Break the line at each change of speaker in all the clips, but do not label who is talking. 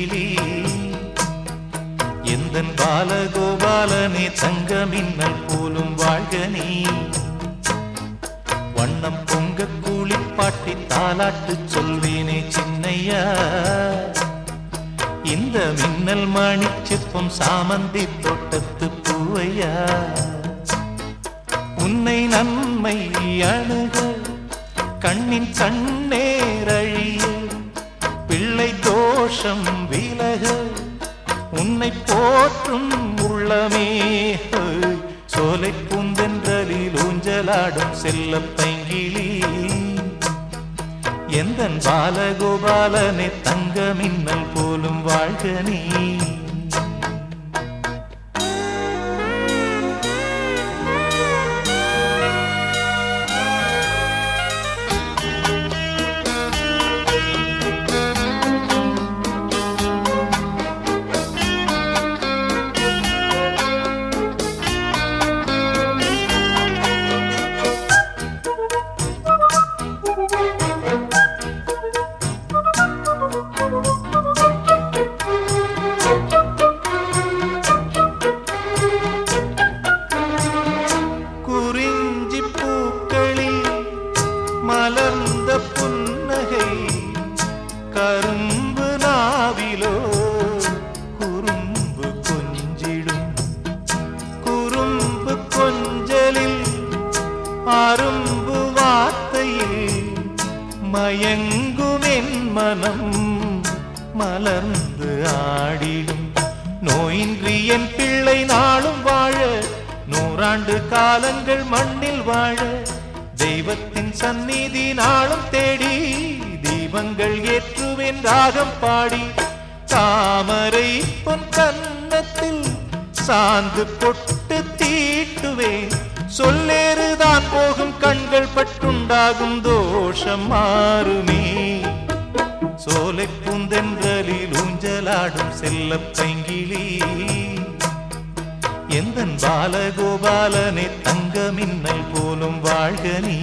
பைங்கிளி எந்தன் பாலகோபாலனே தங்க மின்னல் போலும் வாழ்க நீ வண்ணம் பொங்க கூலிப்பாட்டி தாலாட்டு சொல்வேனே சின்னையா இந்த மின்னல் மணிச்சிப்பம் சாமந்தி தோட்டத்து பூவையா உன்னை நன்மை அணுக கண்ணின் கண்ணேரழிய பிள்ளை தோஷம் விலக உன்னை போற்றும் உள்ளமே சோலை பூந்தென்றலில் ஊஞ்சலாடும் செல்ல பைங்கிளி எந்தன் பாலகோபாலனே தங்க மின்னல் போலும் வாழ்க நீ குறிஞ்சி பூக்களில் மலர்ந்த புன்னகை கரும்பு நாவிலோ குறும்பு கொஞ்சிடும் குறும்பு கொஞ்சலில் அரும்பு வார்த்தையில் மயங்கும் என் மனம் மலர்ந்து ஆடிடும் நோயின்றி என் பிள்ளை நாளும் வாழ நூறாண்டு காலங்கள் மண்ணில் வாழ தெய்வத்தின் சந்நிதி நாளும் தேடி தீபங்கள் ஏற்றுவேன் ராகம் பாடி தாமரை பொன் கன்னத்தில் சாந்து பொட்டு தீட்டுவேன் சொல்லேறுதான் போகும் கண்கள் பட்டுண்டாகும் தோஷம் மாறுமே சோலை பூந்தென்றலில் ஊஞ்சலாடும் செல்ல பைங்கிளி எந்தன் பாலகோபாலனே தங்க மின்னல் போலும் வாழ்க நீ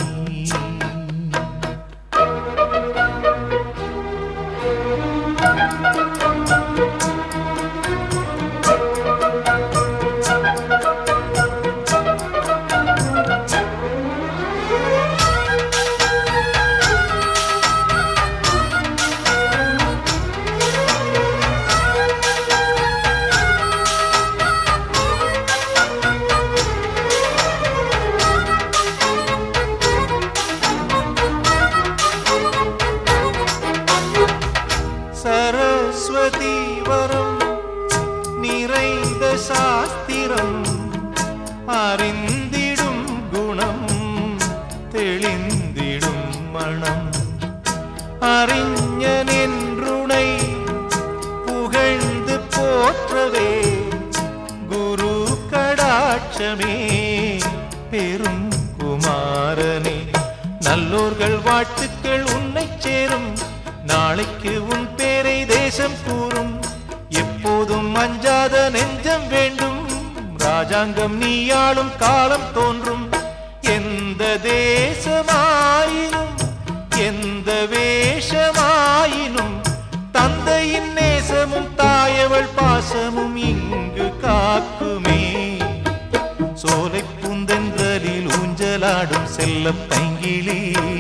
சரஸ்வதி வரம் நிறைந்த சாஸ்திரம் அறிந்திடும் குணம் தெளிந்திடும் மனம் அறிஞன் என்றுனை புகழ்ந்து போற்றவே குரு கடாட்சமே பெரும் குமாரனே நல்லோர்கள் வாழ்த்துக்கள் உன்னை சேரும் நாளைக்கு உன் பேரை தேசம் கூறும் எப்போதும் அஞ்சாத நெஞ்சம் வேண்டும் ராஜாங்கம் நீயாளும் காலம் தோன்றும் எந்த தேசமாயினும் எந்த வேஷமாயினும் தந்தையின் நேசமும் தாயவள் பாசமும் இங்கு காக்குமே சோலை பூந்தென்றலில் ஊஞ்சலாடும் செல்ல பைங்கிளி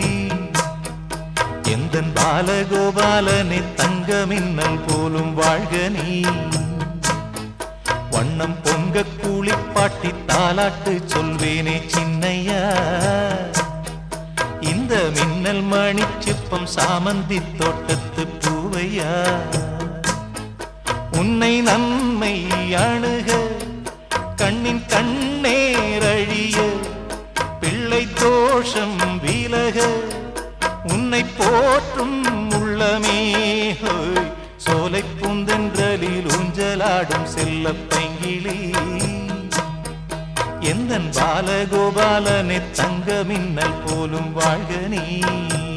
எந்தன் பாலகோபாலனே தங்க மின்னல் போலும் வாழ்க நீ வண்ணம் பொங்க கூலிப்பாட்டி தாலாட்டு சொல்வேனே சின்னையா இந்த மின்னல் மணிச்சிப்பம் சாமந்தி தோட்டத்து பூவையா உன்னை நன்மை அணுக கண்ணின் கண்ணேரழிய பிள்ளை தோஷம் விலக உன்னை போற்றும் உள்ளமே ஹோய் சோலை பூந்தென்றலில் ஊஞ்சலாடும் செல்ல பைங்கிளி எந்தன் பாலகோபாலனே தங்க மின்னல் போலும் வாழ்க நீ